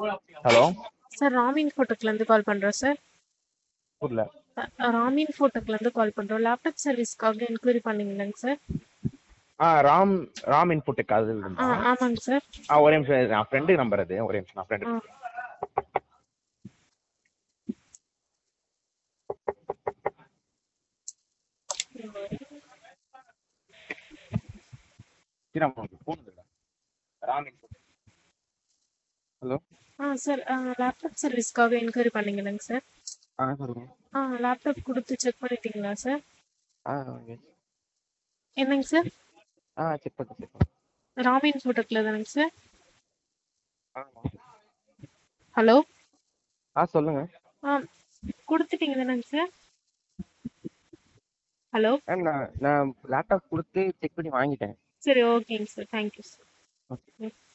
hello sir ராமின் ஃபோட்டோக்லேருந்து call பண்ணுறோம் sir புரியல அ, ராமின் ஃபோட்டோக்லேருந்து கால் பண்ணுறோம் லேப்டாப் சர்வீஸ்க்காக என்கொயரி பண்ணீங்களாங்க சார் ஆ ராம் ராம் இன்புட்டுக்கு அது ஆ இருந்தா ஆமாங்க சார் ஆ ஒரே நிமிஷம் இரு, நான் ஃப்ரெண்டு நம்பர் அது ஒரே நிமிஷம் நான் ஃப்ரெண்டு ஆ ஃபோன் ராம் இன்புட் ஹலோ ஆ சார் லேப்டாப் சர்வீஸ்க்காக என்கொயரி பண்ணீங்களாங்க சார் ஆ சொல்லுங்க ஆ லேப்டாப் கொடுத்து செக் பண்ணிட்டீங்களா சார் ஆ ஓகே என்னங்க சார் ஆ செக் பண்ணி செக் பண்ணி ராமின் ஃபோட்டோக்கில் தானேங்க சார் ஆமாம் ஹலோ ஆ சொல்லுங்க ஆ கொடுத்துட்டீங்க தானேங்க சார் ஹலோ மேம் நான் நான் லேப்டாப் கொடுத்து செக் பண்ணி வாங்கிட்டேன் சரி ஓகேங்க சார் தேங்க்யூ சார் ஓகே ம்